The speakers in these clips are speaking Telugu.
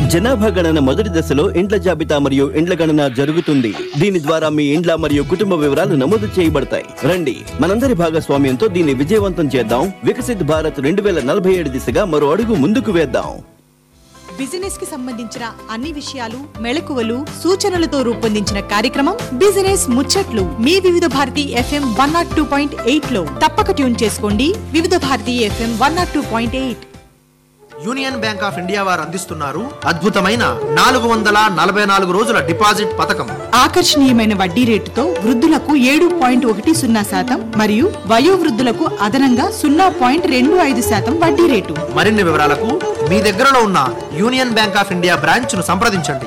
జనాభా గణన మొదటి దశలో ఇండ్ల జాబితా మరియు ఇండ్ల గణన జరుగుతుంది దీని ద్వారా మీ ఇండ్ల మరియు కుటుంబ వివరాలు నమోదు చేయబడతాయి రండి మనందరి భాగస్వామ్యంతో దీన్ని విజయవంతం చేద్దాం వికసిత్ భారత్ రెండు వేల నలభై ఏడు దిశగా మరో అడుగు ముందుకు వేద్దాం బిజినెస్ కి సంబంధించిన అన్ని విషయాలు మెళకువలు సూచనలతో రూపొందించిన కార్యక్రమం బిజినెస్ ముచ్చట్లు మీ Vividh Bharati FM one nought two point eight లో తప్పక ట్యూన్ చేసుకోండి Vividh Bharati FM one nought two point eight Union Bank of India వారు అందిస్తున్నారు అద్భుతమైన నాలుగు వందల నలభై నాలుగు రోజుల డిపాజిట్ పథకం ఆకర్షణీయమైన వడ్డీ రేటుతో వృద్ధులకు ఏడు పాయింట్ ఒకటి సున్నా శాతం మరియు వయోవృద్ధులకు అదనంగా సున్నా పాయింట్ రెండు ఐదు శాతం వడ్డీ రేటు మరిన్ని వివరాలకు మీ దగ్గరలో ఉన్న Union Bank of India branch ను సంప్రదించండి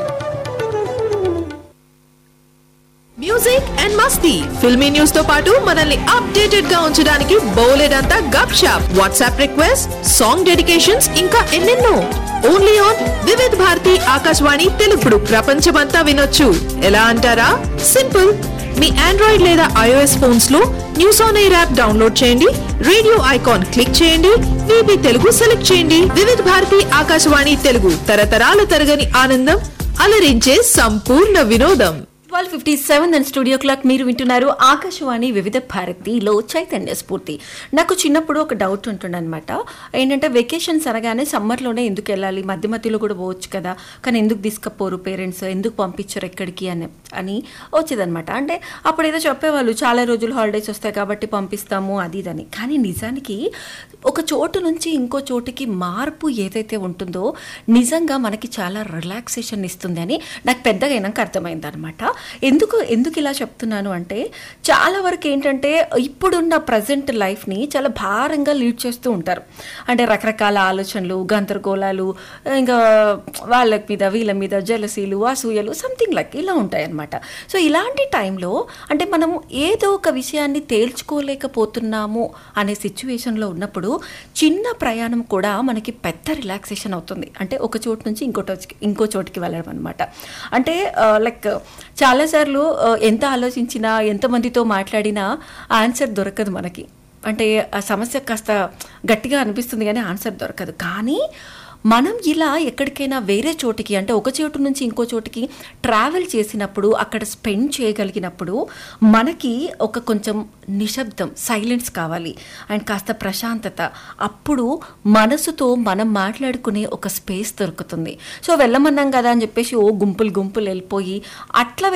మ్యూజిక్ అండ్ మస్తీ ఫిల్మీ న్యూస్ తో పాటు మనల్ని అప్డేటెడ్ గా ఉంచడానికి బోలెడ్ అంతా గప్ షాప్ వాట్సాప్ రిక్వెస్ట్ సాంగ్ డెడికేషన్స్ ఇంకా ఎన్నెన్నో ఓన్లీ ఆన్ వివిధ్ భారతి ఆకాశవాణి తెలుగుడు ప్రపంచమంతా వినొచ్చు ఎలా అంటారా సింపుల్ మీ ఆండ్రాయిడ్ లేదా ఐఓఎస్ ఫోన్స్ లో news on air app download చేయండి రేడియో ఐకాన్ క్లిక్ చేయండి వీబీ తెలుగు సెలెక్ట్ చేయండి వివిధ్ భారతి ఆకాశవాణి తెలుగు తరతరాల తరగని ఆనందం అలరించే సంపూర్ణ వినోదం twelve fifty seven and studio clock మీరు వింటున్నారు ఆకాశవాణి వివిధ భారతిలో చైతన్య స్ఫూర్తి నాకు చిన్నప్పుడు ఒక డౌట్ ఉంటుండే అనమాట ఏంటంటే వెకేషన్స్ అనగానే సమ్మర్లోనే ఎందుకు వెళ్ళాలి మధ్య మధ్యలో కూడా పోవచ్చు కదా కానీ ఎందుకు తీసుకపోరు పేరెంట్స్ ఎందుకు పంపించారు ఎక్కడికి అని అని వచ్చేదనమాట అంటే అప్పుడు ఏదో చెప్పేవాళ్ళు చాలా రోజులు హాలిడేస్ వస్తాయి కాబట్టి పంపిస్తాము అది ఇదని కానీ నిజానికి ఒక చోటు నుంచి ఇంకో చోటుకి మార్పు ఏదైతే ఉంటుందో నిజంగా మనకి చాలా రిలాక్సేషన్ ఇస్తుంది అని నాకు పెద్దగా అయినాక అర్థమైంది అనమాట ఎందుకు ఎందుకు ఇలా చెప్తున్నాను అంటే చాలా వరకు ఏంటంటే ఇప్పుడున్న ప్రజెంట్ లైఫ్ని చాలా భారంగా లీడ్ చేస్తూ ఉంటారు అంటే రకరకాల ఆలోచనలు గందరగోళాలు ఇంకా వాళ్ళ మీద వీళ్ళ మీద జలసీలు అసూయలు సంథింగ్ లైక్ ఇలా ఉంటాయి అనమాట సో ఇలాంటి టైంలో అంటే మనం ఏదో ఒక విషయాన్ని తేల్చుకోలేకపోతున్నాము అనే సిచ్యువేషన్లో ఉన్నప్పుడు చిన్న ప్రయాణం కూడా మనకి పెద్ద రిలాక్సేషన్ అవుతుంది అంటే ఒక చోటు నుంచి ఇంకో చోటికి ఇంకో చోటికి వెళ్ళడం అనమాట అంటే లైక్ చాలాసార్లు ఆ, ఎంత ఆలోచించినా ఎంతమందితో మాట్లాడినా ఆన్సర్ దొరకదు మనకి అంటే ఆ సమస్య కాస్త గట్టిగా అనిపిస్తుంది కానీ ఆన్సర్ దొరకదు కానీ మనం ఇలా ఎక్కడికైనా వేరే చోటికి అంటే ఒక చోటు నుంచి ఇంకో చోటికి ట్రావెల్ చేసినప్పుడు అక్కడ స్పెండ్ చేయగలిగినప్పుడు మనకి ఒక కొంచెం నిశ్శబ్దం సైలెన్స్ కావాలి అండ్ కాస్త ప్రశాంతత అప్పుడు మనసుతో మనం మాట్లాడుకునే ఒక స్పేస్ దొరుకుతుంది సో వెళ్ళమన్నాం కదా అని చెప్పేసి ఓ గుంపులు గుంపులు వెళ్ళిపోయి అట్లా